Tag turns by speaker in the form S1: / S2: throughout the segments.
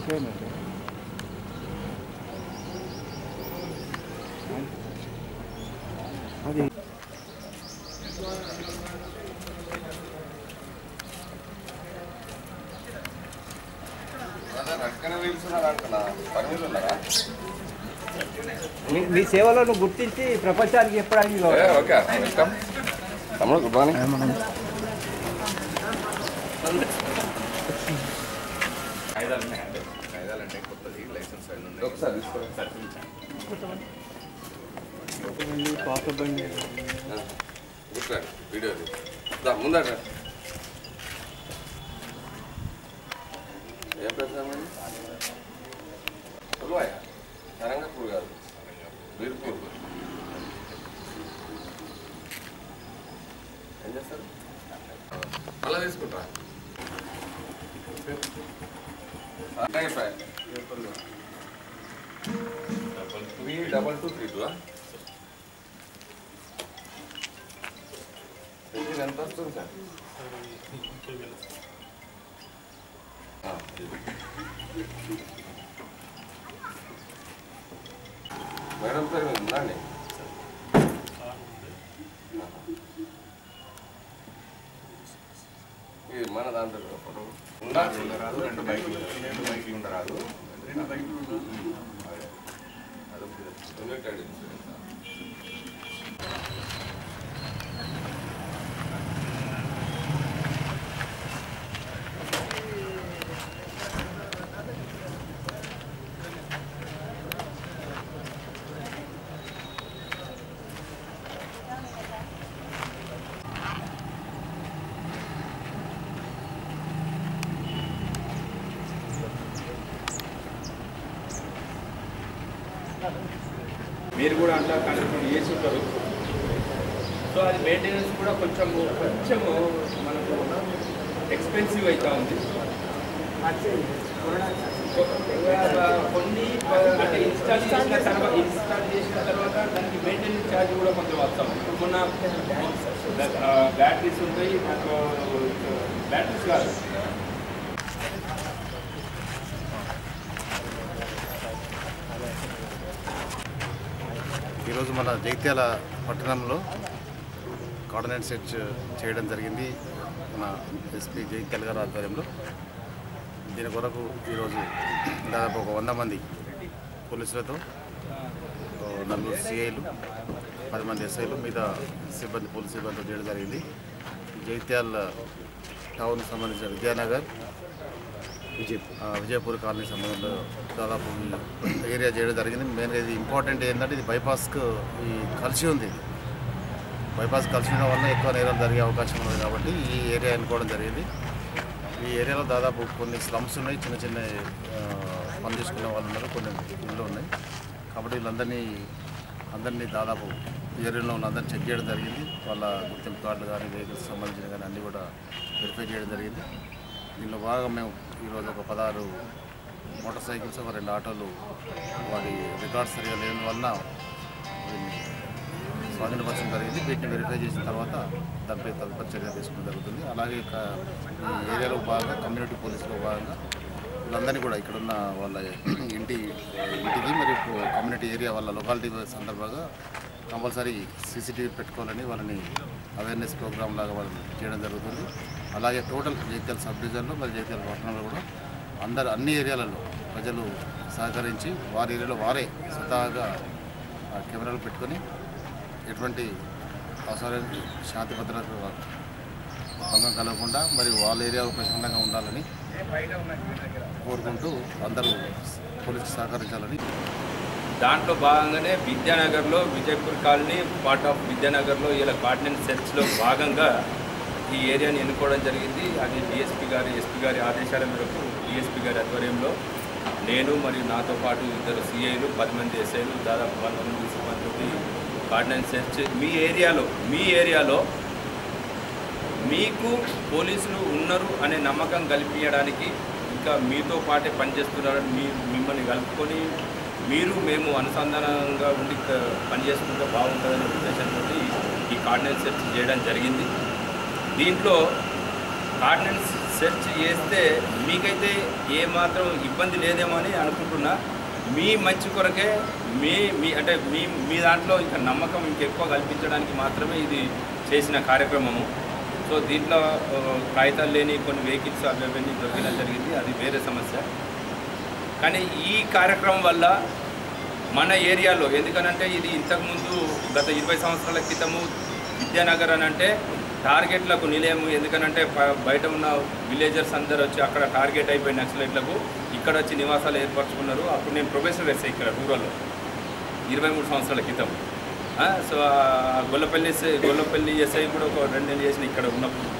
S1: అది నీ నీ సేవలో నువ్వు గుర్తించి ప్రపంచానికి చెప్పడానికి
S2: ఓకే వెల్కమ్ తమ్ముడు గుడ్ మార్నింగ్
S1: మనం
S2: ఒకసారి తీసుకోండి
S1: పాత బండి
S2: కూర్చోండి వీడియో దా ముందట ఏం పెడతామండి పురువాయ తరంగపూర్ కాదు వీర్పూర్ ఏం చేస్తారు మళ్ళా తీసుకుంటా three double two three two ఇది ఎంత వస్తుంది సార్ ఆ, ఇది. మేడం పేరు మీద ఉందా అండి ఇది మన దాంట్లో ఫోటో ఉందా
S3: రాదు రెండు బైకులు రెండు బైకులు ఉండరాదు రెండు బైకులు అదొకటి
S2: ఉన్నట్టండి ఇన్సూరెన్స్
S4: మీరు కూడా అట్లా కనెక్ట్ చేసి ఉంటారు సో అది మెయింటెనెన్స్ కూడా కొంచెం కొంచెము మనకు ఎక్స్పెన్సివ్ అవుతా ఉంది కొన్ని అంటే ఇన్స్టాల్ చేసిన తర్వాత ఇన్స్టాల్ చేసిన తర్వాత దానికి మెయింటెనెన్స్ ఛార్జ్ కూడా కొంచెం వస్తాం ఇప్పుడు మొన్న బ్యాటరీస్ ఉంటాయి నాకు బ్యాటరీస్ కాదు
S3: ఈరోజు మన జగిత్యాల పట్టణంలో కోఆర్డినేట్ సెర్చ్ చేయడం జరిగింది మన ఎస్పీ జగిత్యాల గారి ఆధ్వర్యంలో దీని కొరకు ఈరోజు దాదాపు ఒక వంద మంది పోలీసులతో ఓ నలుగురు సిఐలు పది మంది ఎస్ఐలు మీద సిబ్బంది పోలీస్ సిబ్బందితో చేయడం జరిగింది జగిత్యాల టౌన్ సంబంధించిన విద్యానగర్ విజయ్ విజయపూర్ కాలనీ సంబంధంలో దాదాపు ఈ ఏరియా చేయడం జరిగింది మెయిన్గా ఇది ఇంపార్టెంట్ ఏంటంటే ఇది బైపాస్కు ఈ కలిసి ఉంది ఇది బైపాస్ కలిసి ఉండడం వల్ల ఎక్కువ నేరాలు జరిగే అవకాశం ఉంది కాబట్టి ఈ ఏరియా ఎన్నుకోవడం జరిగింది ఈ ఏరియాలో దాదాపు కొన్ని స్లమ్స్ ఉన్నాయి చిన్న చిన్న ఆ, పని చేసుకునే వాళ్ళు ఉన్నారు కొన్ని ఇళ్ళు ఉన్నాయి కాబట్టి వీళ్ళందరినీ అందరినీ దాదాపు ఈ ఏరియాలో ఉన్న అందరినీ చెక్ చేయడం జరిగింది వాళ్ళ గుర్తింపు కార్డులు కానీ వెహికల్స్ సంబంధించిన కానీ అన్నీ కూడా వెరిఫై చేయడం జరిగింది దీనిలో బాగా మేము ఈరోజు ఒక పదహారు మోటార్ సైకిల్స్ ఒక రెండు ఆటోలు వాటి రికార్డ్స్ సరిగా లేని వలన వీటిని స్వాధీనపరచడం జరిగింది వీటిని వెరిఫై చేసిన తర్వాత దానిపై తదుపరి చర్య తీసుకోవడం జరుగుతుంది అలాగే ఇక ఈ ఏరియాలో భాగంగా కమ్యూనిటీ పోలీసులో భాగంగా వీళ్ళందరినీ కూడా ఇక్కడున్న వాళ్ళ ఇంటి ఇంటికి మరియు కమ్యూనిటీ ఏరియా వాళ్ళ లొకాలిటీ సందర్భంగా కంపల్సరీ సీసీటీవీ పెట్టుకోవాలని వాళ్ళని అవేర్నెస్ ప్రోగ్రామ్ లాగా వాళ్ళని చేయడం జరుగుతుంది అలాగే టోటల్ జగిత్యాల సబ్ డివిజన్లో మరి జగిత్యాల పట్టణంలో కూడా అందరు అన్ని ఏరియాలలో ప్రజలు సహకరించి వారి ఏరియాలో వారే స్వతహాగా ఆ కెమెరాలు పెట్టుకొని ఎటువంటి అవసరమైన శాంతి భద్రత భంగం కలగకుండా మరి వాళ్ళ ఏరియా ప్రశాంతంగా ఉండాలని కోరుకుంటూ అందరూ పోలీసు సహకరించాలని
S4: దాంట్లో భాగంగానే విద్యానగర్లో విజయపూర్ కాలనీ పార్ట్ ఆఫ్ విద్యానగర్లో ఇలా కార్డినెన్స్ సెర్చ్లో భాగంగా ఈ ఏరియాని ఎన్నుకోవడం జరిగింది అది డిఎస్పీ గారి ఎస్పీ గారి ఆదేశాల మేరకు డిఎస్పీ గారి ఆధ్వర్యంలో నేను మరియు నాతో పాటు ఇద్దరు సిఐలు పది మంది ఎస్ఐలు దాదాపు వంద మంది సిబ్బంది కార్డినెన్స్ సెర్చ్ మీ ఏరియాలో మీ ఏరియాలో మీకు పోలీసులు ఉన్నారు అనే నమ్మకం కల్పించడానికి ఇంకా మీతో పాటే పనిచేస్తున్నారని మీ మిమ్మల్ని కలుపుకొని మీరు మేము అనుసంధానంగా ఉండి క- పనిచేసుకుంటే బాగుంటుందనే ఉద్దేశంతో ఈ కార్డినెన్స్ సెర్చ్ చేయడం జరిగింది దీంట్లో కార్డినెన్స్ సెర్చ్ చేస్తే మీకైతే ఏ మాత్రం ఇబ్బంది లేదేమో అని అనుకుంటున్నా మీ మంచి కొరకే మీ మీ అంటే మీ మీ దాంట్లో ఇంకా నమ్మకం ఇంకెక్కువ కల్పించడానికి మాత్రమే ఇది చేసిన కార్యక్రమము సో దీంట్లో ఆ, కాగితాలు లేని కొన్ని వెహికల్స్ అవి అవన్నీ దొరకడం జరిగింది అది వేరే సమస్య కానీ ఈ కార్యక్రమం వల్ల మన ఏరియాలో ఎందుకనంటే ఇది ఇంతకుముందు గత ఇరవై సంవత్సరాల క్రితము విద్యానగర్ అని అంటే టార్గెట్లకు నిలయము ఎందుకనంటే ప- బయట ఉన్న విలేజర్స్ అందరు వచ్చి అక్కడ టార్గెట్ అయిపోయిన నక్సలైట్లకు ఇక్కడ వచ్చి నివాసాలు ఏర్పరచుకున్నారు అప్పుడు నేను ప్రొఫెసర్ వేసాను ఇక్కడ రూరల్లో ఇరవై మూడు సంవత్సరాల క్రితం ఆ, సో ఆ గొల్లపల్లి ఎస్ఐ గొల్లపల్లి ఎస్ఐ కూడా ఒక రెండు నెలలు చేసిన ఇక్కడ ఉన్నప్పుడు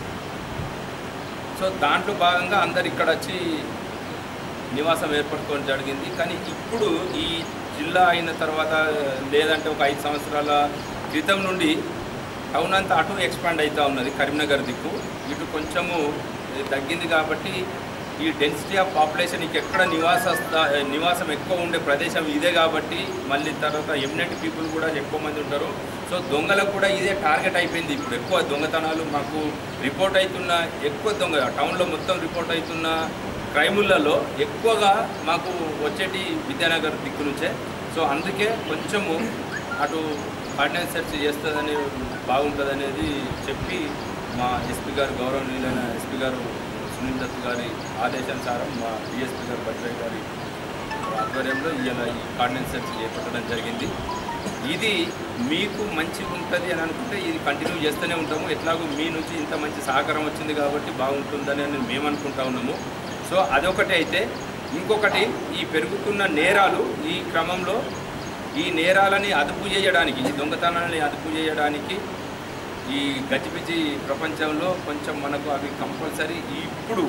S4: సో దాంట్లో భాగంగా అందరు ఇక్కడ వచ్చి నివాసం ఏర్పరచుకోవడం జరిగింది కానీ ఇప్పుడు ఈ జిల్లా అయిన తర్వాత లేదంటే ఒక ఐదు సంవత్సరాల క్రితం నుండి టౌన్ అంతా అటు ఎక్స్పాండ్ అవుతూ ఉన్నది కరీంనగర్ దిక్కు ఇటు కొంచెము తగ్గింది కాబట్టి ఈ డెన్సిటీ ఆఫ్ పాపులేషన్ ఎక్కడ నివాస స్థా- నివాసం ఎక్కువ ఉండే ప్రదేశం ఇదే కాబట్టి మళ్ళీ తర్వాత ఎమినెంట్ పీపుల్ కూడా ఎక్కువ మంది ఉంటారు సో దొంగలకు కూడా ఇదే టార్గెట్ అయిపోయింది ఇప్పుడు ఎక్కువ దొంగతనాలు మాకు రిపోర్ట్ అవుతున్న ఎక్కువ దొంగ టౌన్లో మొత్తం రిపోర్ట్ అవుతున్న క్రైములలో ఎక్కువగా మాకు వచ్చేటి విద్యానగర్ దిక్కు నుంచే సో అందుకే కొంచెము అటు ఆర్డినెన్స్ సెర్చ్ చేస్తుందని బాగుంటుంది అనేది చెప్పి మా ఎస్పీ గారు గౌరవనీయులైన ఎస్పీ గారు సునీల్ దత్ గారి ఆదేశానుసారం మా డిఎస్పీ గారు భద్రయ్య గారి ఆధ్వర్యంలో ఇలా ఈ ఆర్డినెన్స్ సెర్చ్ చేపట్టడం జరిగింది ఇది మీకు మంచిగా ఉంటుంది అని అనుకుంటే ఇది కంటిన్యూ చేస్తూనే ఉంటాము ఎట్లాగో మీ నుంచి ఇంత మంచి సహకారం వచ్చింది కాబట్టి బాగుంటుందని అని మేము అనుకుంటా ఉన్నాము సో అదొకటి అయితే ఇంకొకటి ఈ పెరుగుతున్న నేరాలు ఈ క్రమంలో ఈ నేరాలని అదుపు చేయడానికి ఈ దొంగతనాలని అదుపు చేయడానికి ఈ గజిబిజి ప్రపంచంలో కొంచెం మనకు అవి కంపల్సరీ ఇప్పుడు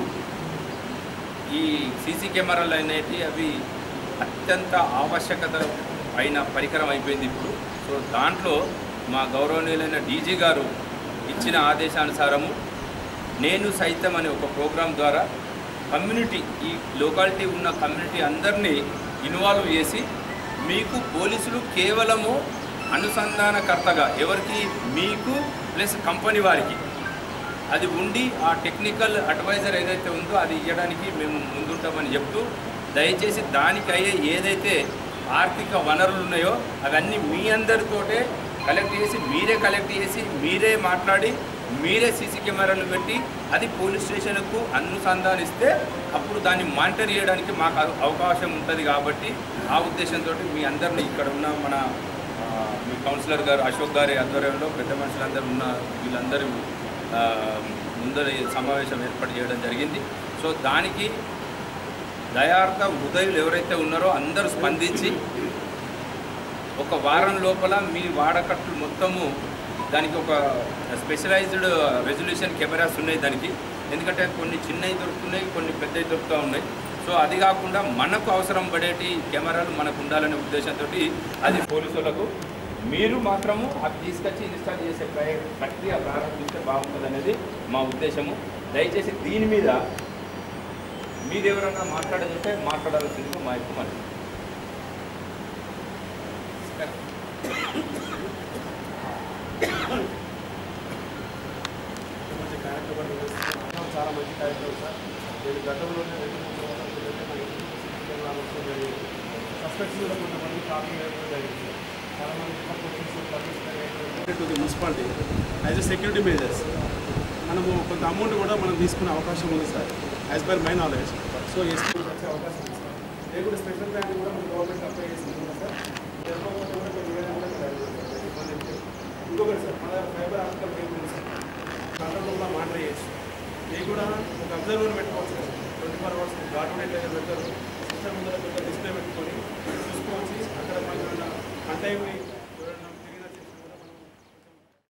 S4: ఈ సీసీ కెమెరాలు అనేవి అవి అత్యంత ఆవశ్యకత అయిన పరికరం అయిపోయింది ఇప్పుడు సో దాంట్లో మా గౌరవనీయులైన డీజీ గారు ఇచ్చిన ఆదేశానుసారము నేను సైతం అనే ఒక ప్రోగ్రాం ద్వారా కమ్యూనిటీ ఈ లోకాలిటీ ఉన్న కమ్యూనిటీ అందరినీ ఇన్వాల్వ్ చేసి మీకు పోలీసులు కేవలము అనుసంధానకర్తగా ఎవరికి మీకు ప్లస్ కంపెనీ వారికి అది ఉండి ఆ టెక్నికల్ అడ్వైజర్ ఏదైతే ఉందో అది ఇవ్వడానికి మేము ముందుంటామని చెప్తూ దయచేసి దానికి అయ్యే ఏదైతే ఆర్థిక వనరులు ఉన్నాయో అవన్నీ మీ అందరితోటే కలెక్ట్ చేసి మీరే కలెక్ట్ చేసి మీరే మాట్లాడి మీరే సీసీ కెమెరాలు పెట్టి అది పోలీస్ స్టేషన్కు అనుసంధానిస్తే అప్పుడు దాన్ని మానిటర్ చేయడానికి మాకు అవ- అవకాశం ఉంటుంది కాబట్టి ఆ ఉద్దేశంతో మీ అందరిని ఇక్కడ ఉన్న మన ఆ, మీ కౌన్సిలర్ గారు అశోక్ గారి ఆధ్వర్యంలో పెద్ద మనుషులందరూ ఉన్న వీళ్ళందరూ ఆ, ముందర ఈ సమావేశం ఏర్పాటు చేయడం జరిగింది సో దానికి దయార్థ హృదయులు ఎవరైతే ఉన్నారో అందరూ స్పందించి ఒక వారం లోపల మీ వాడకట్లు మొత్తము దానికి ఒక స్పెషలైజ్డ్ రెజల్యూషన్ కెమెరాస్ ఉన్నాయి దానికి ఎందుకంటే కొన్ని చిన్నవి దొరుకుతున్నాయి కొన్ని పెద్దవి దొరుకుతూ ఉన్నాయి సో అది కాకుండా మనకు అవసరం పడేటి కెమెరాలు మనకు ఉండాలనే ఉద్దేశంతో అది పోలీసులకు మీరు మాత్రము అవి తీసుకొచ్చి ఇన్స్టాల్ చేసే ప్రయ- ప్రక్రియ ప్రారంభిస్తే బాగుంటుంది అనేది మా ఉద్దేశము దయచేసి దీని మీద మీరు ఎవరన్నా మాట్లాడదంటే మాట్లాడాల్సిందిగా మా యొక్క మనవి
S5: మంచి కార్యక్రమాలు నిర్వహిస్తున్నాం చాలా మంచి కార్యక్రమం సార్ నేను గతంలోనే రెండు మూడు సంవత్సరాల క్రితమే మన ఇంటికి సస్పెక్ట్స్ కూడా కొంతమంది కాపీ వేయడం జరిగింది సార్. చాలా మంది to the municipality as a security measures మనము కొంత అమౌంట్ కూడా మనం తీసుకునే అవకాశం ఉంది sir as per my knowledge so SP వచ్చే అవకాశం ఉంది సార్ నేను కూడా స్పెషల్ బ్యాంక్ కూడా మన గవర్నమెంట్ అప్లై చేసింది కదా సార్ లేకపోతే కూడా కొన్ని వేరే కూడా ఇక్కడ అడుగుతారు సార్. ఇబ్బంది ఏం లేదు. ఇంకొకటి సార్ మన ఫైబర్ ఆప్టికల్ కేబుల్ ఉంది సార్ కంట్రోల్ కూడా మానిటర్ చేయొచ్చు మీకు కూడా ఒక అబ్జర్వర్ పెట్టుకోవచ్చు కదా ట్వంటీ ఫోర్ అవర్స్ గార్డ్ ఎట్లయితే పెడతారు సిస్టమ్ ముందర పెద్ద డిస్ప్లే పెట్టుకొని చూసుకోవచ్చు అక్కడ మనకి అంటే